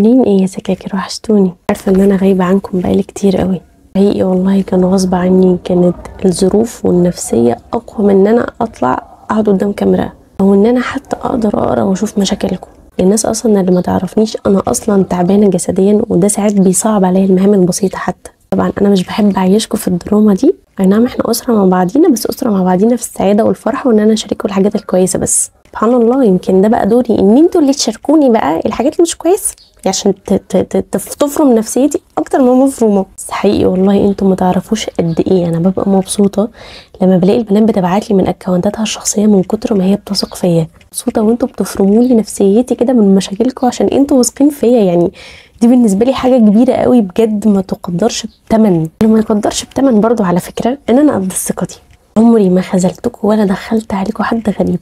منين ايه يا سكاكر وحشتوني عارفه ان انا غايبه عنكم بقالي كتير قوي حقيقي والله كان غصب عني كانت الظروف والنفسيه اقوى من ان انا اطلع اقعد قدام كاميرا او ان انا حتى اقدر اقرا واشوف مشاكلكم الناس اصلا اللي ما تعرفنيش انا اصلا تعبانه جسديا وده ساعات بيصعب عليا المهام البسيطه حتى طبعا انا مش بحب اعيشكم في الدراما دي اي نعم احنا اسره مع بعضينا بس اسره مع بعضينا في السعاده والفرح وان انا اشارككم الحاجات الكويسه بس سبحان الله يمكن ده بقى دوري ان انتوا اللي تشاركوني بقى الحاجات اللي مش كويسه عشان ت- ت- ت- تف- تفرم نفسيتي اكتر ما مفرومه بس حقيقي والله انتوا ما تعرفوش قد ايه انا ببقى مبسوطه لما بلاقي البنات بتبعت لي من اكونتاتها الشخصيه من كتر ما هي بتثق فيا مبسوطه وانتوا بتفرموا لي نفسيتي كده من مشاكلكم عشان انتوا واثقين فيا يعني دي بالنسبه لي حاجه كبيره قوي بجد ما تقدرش بثمن اللي ما يقدرش بثمن برضو على فكره ان انا قد الثقه دي عمري ما خذلتكم ولا دخلت عليكم حد غريب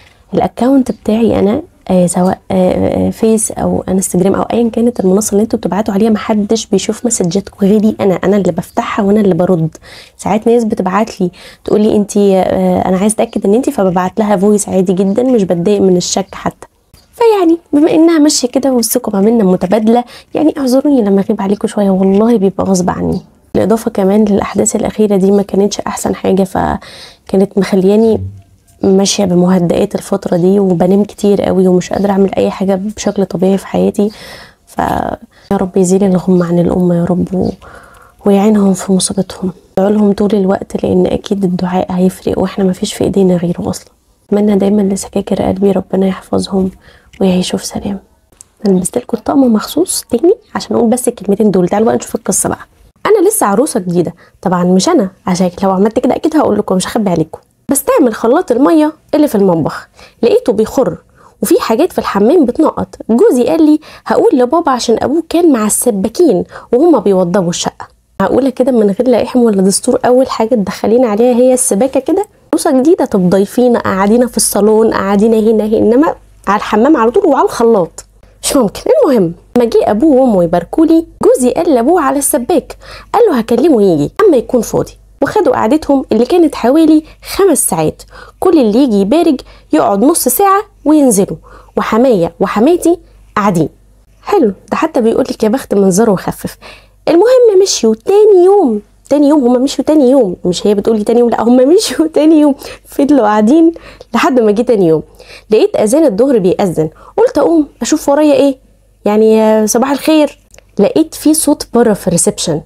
الاكونت بتاعي انا آه سواء آه آه فيس او انستجرام او ايا كانت المنصه اللي انتوا بتبعتوا عليها محدش بيشوف مسجاتكم غيري انا انا اللي بفتحها وانا اللي برد ساعات ناس بتبعت لي تقول لي انت آه انا عايز اتاكد ان انت فببعت لها فويس عادي جدا مش بتضايق من الشك حتى فيعني بما انها ماشيه كده والثقه ما بينا متبادله يعني اعذروني لما اغيب عليكم شويه والله بيبقى غصب عني بالاضافه كمان للاحداث الاخيره دي ما كانتش احسن حاجه فكانت مخلياني ماشيه بمهدئات الفتره دي وبنام كتير قوي ومش قادره اعمل اي حاجه بشكل طبيعي في حياتي ف يا رب يزيل الغم عن الامه يا رب و... ويعينهم في مصيبتهم ادعوا لهم طول الوقت لان اكيد الدعاء هيفرق واحنا ما فيش في ايدينا غيره اصلا اتمنى دايما لسكاكر قلبي ربنا يحفظهم ويعيشوا في سلام انا لبست لكم الطقم مخصوص تاني عشان اقول بس الكلمتين دول تعالوا بقى نشوف القصه بقى انا لسه عروسه جديده طبعا مش انا عشان لو عملت كده اكيد هقول لكم مش هخبي عليكم بستعمل خلاط الميه اللي في المطبخ لقيته بيخر وفي حاجات في الحمام بتنقط جوزي قال لي هقول لبابا عشان ابوه كان مع السباكين وهما بيوضبوا الشقه معقوله كده من غير لا احم ولا دستور اول حاجه تدخلينا عليها هي السباكه كده عروسه جديده طب ضيفينا قاعدين في الصالون قاعدين هنا هنا انما على الحمام على طول وعلى الخلاط مش ممكن المهم لما جه ابوه وامه يباركوا لي جوزي قال لابوه على السباك قال له هكلمه يجي اما يكون فاضي وخدوا قعدتهم اللي كانت حوالي خمس ساعات كل اللي يجي يبارك يقعد نص ساعة وينزلوا وحماية وحماتي قاعدين حلو ده حتى بيقول لك يا بخت منظره وخفف المهم مشيوا تاني يوم تاني يوم هما مشيوا تاني يوم مش هي بتقولي تاني يوم لا هما مشيوا تاني يوم فضلوا قاعدين لحد ما جه تاني يوم لقيت اذان الظهر بيأذن قلت اقوم اشوف ورايا ايه يعني آه، صباح الخير لقيت في صوت بره في الريسبشن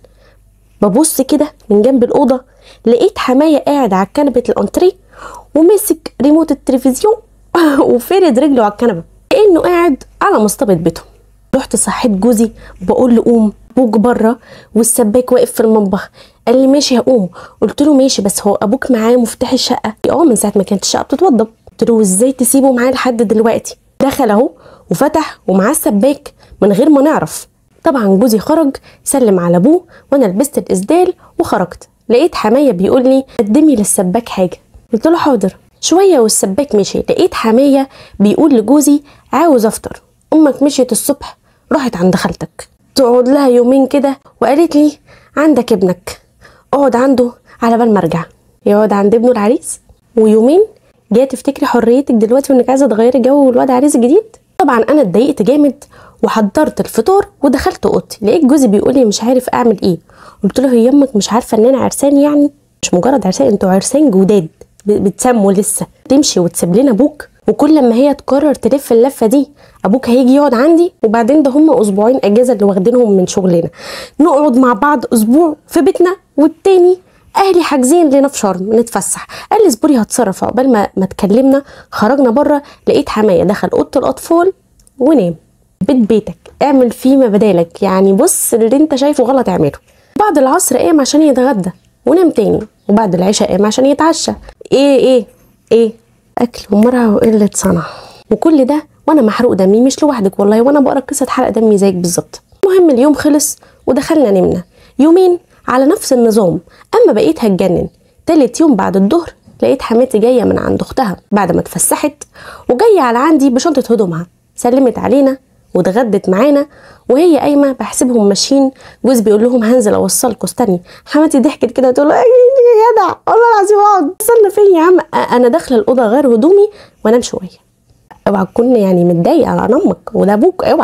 ببص كده من جنب الأوضة لقيت حماية قاعد على كنبة الأنتريه ومسك ريموت التلفزيون وفرد رجله على الكنبة كأنه قاعد على مصطبة بيتهم رحت صحيت جوزي بقول له قوم ابوك بره والسباك واقف في المطبخ قال لي ماشي هقوم قلت له ماشي بس هو ابوك معاه مفتاح الشقه اه من ساعه ما كانت الشقه بتتوضب قلت له ازاي تسيبه معاه لحد دلوقتي دخل اهو وفتح ومعاه السباك من غير ما نعرف طبعا جوزي خرج سلم على ابوه وانا لبست الاسدال وخرجت لقيت حمايه بيقول لي قدمي للسباك حاجه قلت له حاضر شويه والسباك مشي لقيت حمايه بيقول لجوزي عاوز افطر امك مشيت الصبح راحت عند خالتك تقعد لها يومين كده وقالت لي عندك ابنك اقعد عنده على بال ما ارجع يقعد عند ابنه العريس ويومين جايه تفتكري حريتك دلوقتي وانك عايزه تغيري جو والواد عريس الجديد طبعا انا اتضايقت جامد وحضرت الفطار ودخلت اوضتي لقيت جوزي بيقول لي مش عارف اعمل ايه قلت له هي امك مش عارفه ان انا عرسان يعني مش مجرد عرسان انتوا عرسان جداد ب- بتسموا لسه تمشي وتسيب لنا ابوك وكل لما هي تقرر تلف اللفه دي ابوك هيجي يقعد عندي وبعدين ده هم اسبوعين اجازه اللي واخدينهم من شغلنا نقعد مع بعض اسبوع في بيتنا والتاني اهلي حاجزين لنا في شرم نتفسح قال لي اصبري هتصرف عقبال ما ما اتكلمنا خرجنا بره لقيت حمايه دخل اوضه الاطفال ونام بيت بيتك اعمل فيه ما بدالك يعني بص اللي انت شايفه غلط اعمله بعد العصر قام عشان يتغدى ونام تاني وبعد العشاء قام عشان يتعشى ايه ايه ايه اكل ومرعى وقله صنع وكل ده وانا محروق دمي مش لوحدك والله وانا بقرا قصه حرق دمي زيك بالظبط المهم اليوم خلص ودخلنا نمنا يومين على نفس النظام اما بقيت هتجنن تالت يوم بعد الظهر لقيت حماتي جايه من عند اختها بعد ما اتفسحت وجايه على عندي بشنطه هدومها سلمت علينا واتغدت معانا وهي قايمه بحسبهم ماشيين جوز بيقول لهم هنزل اوصلكوا استني حماتي ضحكت كده تقول له "إيه يا جدع والله العظيم اقعد وصلنا فين يا عم أ- انا داخله الاوضه غير هدومي وانام شويه اوعى تكون يعني متضايق على امك وده ابوك اوعى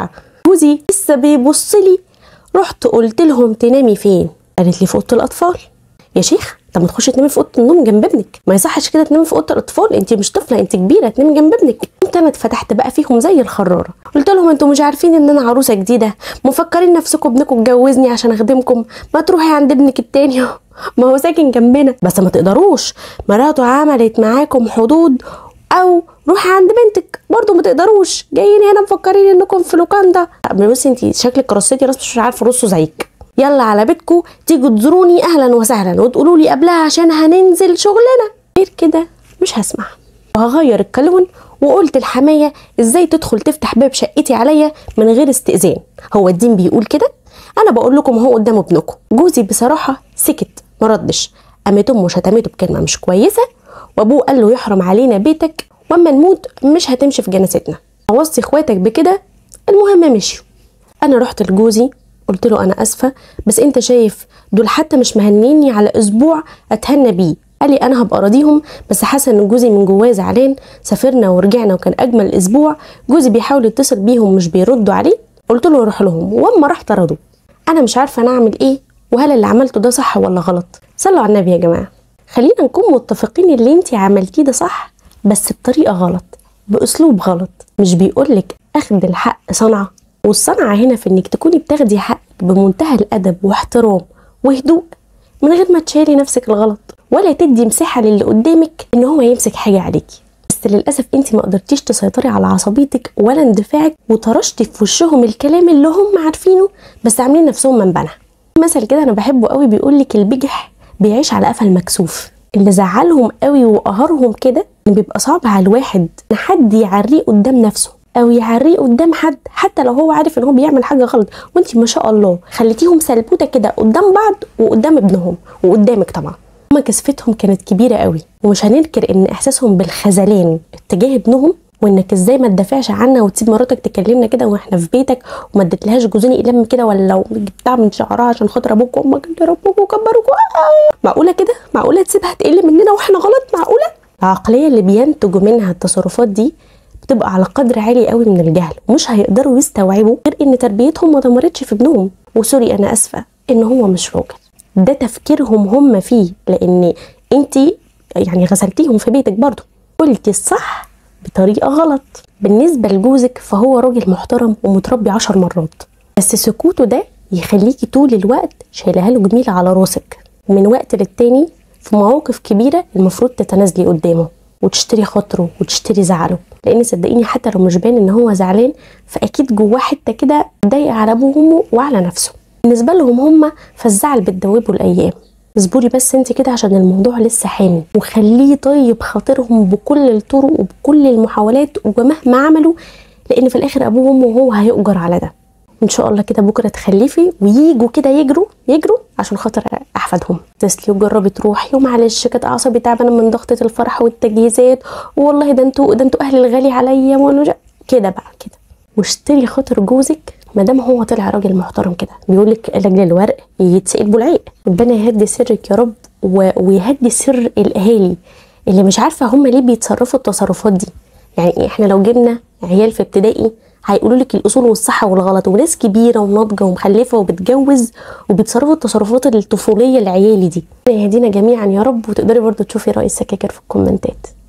جوزي لسه بيبص لي رحت قلت لهم تنامي فين قالت لي في اوضه الاطفال يا شيخ طب ما تخشي تنامي في اوضه النوم جنب ابنك ما يصحش كده تنامي في اوضه الاطفال انت مش طفله انت كبيره تنامي جنب ابنك قمت انا اتفتحت بقى فيهم زي الخراره قلت لهم انتوا مش عارفين ان انا عروسه جديده مفكرين نفسكم ابنكم اتجوزني عشان اخدمكم ما تروحي عند ابنك التاني ما هو ساكن جنبنا بس ما تقدروش مراته عملت معاكم حدود او روحي عند بنتك برضه ما تقدروش جايين هنا مفكرين انكم في لوكاندا بصي انت شكلك رصيتي راس مش عارفه رصه زيك يلا على بيتكم تيجوا تزوروني اهلا وسهلا وتقولوا لي قبلها عشان هننزل شغلنا غير كده مش هسمع وهغير الكلون وقلت الحمايه ازاي تدخل تفتح باب شقتي عليا من غير استئذان هو الدين بيقول كده انا بقول لكم هو قدام ابنكم جوزي بصراحه سكت ما ردش قامت امه شتمته بكلمه مش كويسه وابوه قال له يحرم علينا بيتك واما نموت مش هتمشي في جنازتنا وصي اخواتك بكده المهم مشيوا انا رحت لجوزي قلت له انا اسفه بس انت شايف دول حتى مش مهنيني على اسبوع اتهنى بيه قال لي انا هبقى راضيهم بس حاسه ان جوزي من جواه زعلان سافرنا ورجعنا وكان اجمل اسبوع جوزي بيحاول يتصل بيهم مش بيردوا عليه قلت له روح لهم واما رحت ردوا انا مش عارفه انا اعمل ايه وهل اللي عملته ده صح ولا غلط صلوا على النبي يا جماعه خلينا نكون متفقين اللي انت عملتيه ده صح بس بطريقه غلط باسلوب غلط مش بيقولك اخد الحق صنعه والصنعه هنا في انك تكوني بتاخدي حقك بمنتهى الادب واحترام وهدوء من غير ما تشيلي نفسك الغلط ولا تدي مساحه للي قدامك ان هو يمسك حاجه عليكي بس للاسف انت ما قدرتيش تسيطري على عصبيتك ولا اندفاعك وطرشتي في وشهم الكلام اللي هم عارفينه بس عاملين نفسهم منبنها مثل كده انا بحبه قوي بيقول لك البجح بيعيش على قفا المكسوف اللي زعلهم قوي وقهرهم كده ان بيبقى صعب على الواحد ان حد يعريه قدام نفسه او يعريه قدام حد حتى لو هو عارف ان هو بيعمل حاجه غلط وانت ما شاء الله خليتيهم سلبوته كده قدام بعض وقدام ابنهم وقدامك طبعا هما كسفتهم كانت كبيره قوي ومش هننكر ان احساسهم بالخذلان اتجاه ابنهم وانك ازاي ما تدافعش عنا وتسيب مراتك تكلمنا كده واحنا في بيتك وما اديتلهاش جوزين اقلام كده ولا لو جبتها من شعرها عشان خاطر ابوك وامك اللي ربوك وكبروك آه. معقوله كده معقوله تسيبها تقل مننا واحنا غلط معقوله العقليه اللي بينتج منها التصرفات دي بتبقى على قدر عالي قوي من الجهل ومش هيقدروا يستوعبوا غير ان تربيتهم ما دمرتش في ابنهم وسوري انا اسفه ان هو مش راجل ده تفكيرهم هم فيه لان انت يعني غسلتيهم في بيتك برضه قلتي الصح بطريقه غلط بالنسبه لجوزك فهو راجل محترم ومتربي عشر مرات بس سكوته ده يخليكي طول الوقت شايلها له جميله على راسك ومن وقت للتاني في مواقف كبيره المفروض تتنازلي قدامه وتشتري خاطره وتشتري زعله لان صدقيني حتى لو مش باين ان هو زعلان فاكيد جواه حته كده ضايقه على ابوه وامه وعلى نفسه بالنسبه لهم هم فالزعل بتدوبه الايام اصبري بس انت كده عشان الموضوع لسه حامي وخليه طيب خاطرهم بكل الطرق وبكل المحاولات ومهما عملوا لان في الاخر ابوه وامه وهو هيؤجر على ده ان شاء الله كده بكره تخلفي ويجوا كده يجروا يجروا عشان خاطر احفادهم تسلي وجربي تروحي ومعلش كانت اعصابي تعبانه من ضغطه الفرح والتجهيزات والله ده انتوا ده انتوا اهلي الغالي عليا وانا كده بقى كده واشتري خاطر جوزك ما دام هو طلع راجل محترم كده بيقول لك لاجل الورق يتسقل بالعيق ربنا يهدي سرك يا رب ويهدي سر الاهالي اللي مش عارفه هم ليه بيتصرفوا التصرفات دي يعني احنا لو جبنا عيال في ابتدائي هيقولوا لك الاصول والصح والغلط وناس كبيره وناضجه ومخلفه وبتجوز وبيتصرفوا التصرفات الطفوليه العيالي دي يهدينا جميعا يا رب وتقدري برضو تشوفي راي السكاكر في الكومنتات